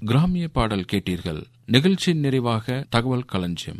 கிராமிய பாடல் கேட்டீர்கள் நிகழ்ச்சி நிறைவாக தகவல் களஞ்சியம்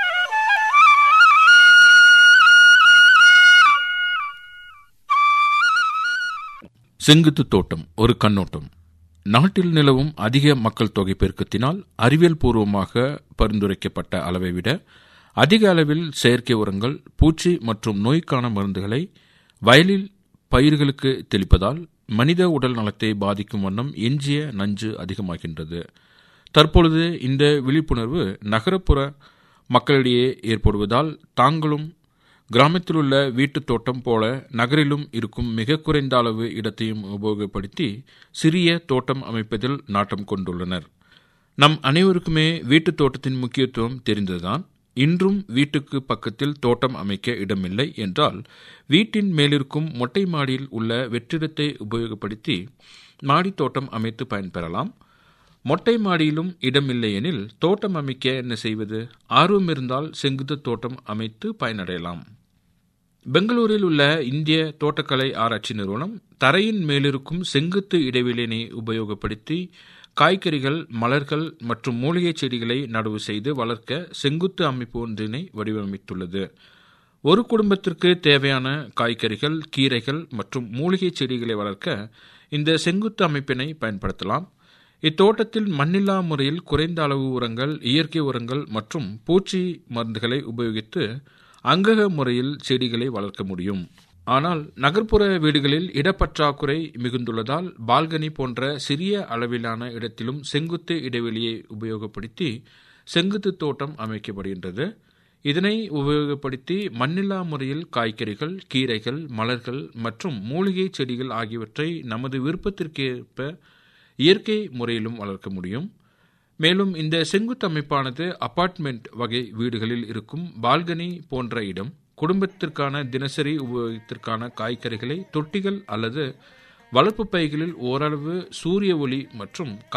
செங்குத்து தோட்டம் ஒரு கண்ணோட்டம் நாட்டில் நிலவும் அதிக மக்கள் தொகை பெருக்கத்தினால் அறிவியல் பூர்வமாக பரிந்துரைக்கப்பட்ட அளவை விட அதிக அளவில் செயற்கை உரங்கள் பூச்சி மற்றும் நோய்க்கான மருந்துகளை வயலில் பயிர்களுக்கு தெளிப்பதால் மனித உடல் நலத்தை பாதிக்கும் வண்ணம் எஞ்சிய நஞ்சு அதிகமாகின்றது தற்பொழுது இந்த விழிப்புணர்வு நகரப்புற மக்களிடையே ஏற்படுவதால் தாங்களும் கிராமத்தில் உள்ள வீட்டுத் தோட்டம் போல நகரிலும் இருக்கும் மிக குறைந்த அளவு இடத்தையும் உபயோகப்படுத்தி சிறிய தோட்டம் அமைப்பதில் நாட்டம் கொண்டுள்ளனர் நம் அனைவருக்குமே வீட்டுத் தோட்டத்தின் முக்கியத்துவம் தெரிந்ததுதான் இன்றும் வீட்டுக்கு பக்கத்தில் தோட்டம் அமைக்க இடமில்லை என்றால் வீட்டின் மேலிருக்கும் மொட்டை மாடியில் உள்ள வெற்றிடத்தை உபயோகப்படுத்தி மாடித் தோட்டம் அமைத்து பயன்பெறலாம் மொட்டை மாடியிலும் இடமில்லை எனில் தோட்டம் அமைக்க என்ன செய்வது ஆர்வம் இருந்தால் செங்குத்து தோட்டம் அமைத்து பயனடையலாம் பெங்களூரில் உள்ள இந்திய தோட்டக்கலை ஆராய்ச்சி நிறுவனம் தரையின் மேலிருக்கும் செங்குத்து இடைவெளியினை உபயோகப்படுத்தி காய்கறிகள் மலர்கள் மற்றும் மூலிகை செடிகளை நடவு செய்து வளர்க்க செங்குத்து அமைப்பு ஒன்றினை வடிவமைத்துள்ளது ஒரு குடும்பத்திற்கு தேவையான காய்கறிகள் கீரைகள் மற்றும் மூலிகை செடிகளை வளர்க்க இந்த செங்குத்து அமைப்பினை பயன்படுத்தலாம் இத்தோட்டத்தில் மண்ணில்லா முறையில் குறைந்த அளவு உரங்கள் இயற்கை உரங்கள் மற்றும் பூச்சி மருந்துகளை உபயோகித்து அங்கக முறையில் செடிகளை வளர்க்க முடியும் ஆனால் நகர்ப்புற வீடுகளில் இடப்பற்றாக்குறை மிகுந்துள்ளதால் பால்கனி போன்ற சிறிய அளவிலான இடத்திலும் செங்குத்து இடைவெளியை உபயோகப்படுத்தி செங்குத்து தோட்டம் அமைக்கப்படுகின்றது இதனை உபயோகப்படுத்தி மண்ணில்லா முறையில் காய்கறிகள் கீரைகள் மலர்கள் மற்றும் மூலிகை செடிகள் ஆகியவற்றை நமது விருப்பத்திற்கேற்ப இயற்கை முறையிலும் வளர்க்க முடியும் மேலும் இந்த செங்குத்து அமைப்பானது அபார்ட்மெண்ட் வகை வீடுகளில் இருக்கும் பால்கனி போன்ற இடம் குடும்பத்திற்கான தினசரி உபயோகத்திற்கான காய்கறிகளை தொட்டிகள் அல்லது வளர்ப்பு பைகளில் ஓரளவு சூரிய ஒளி மற்றும்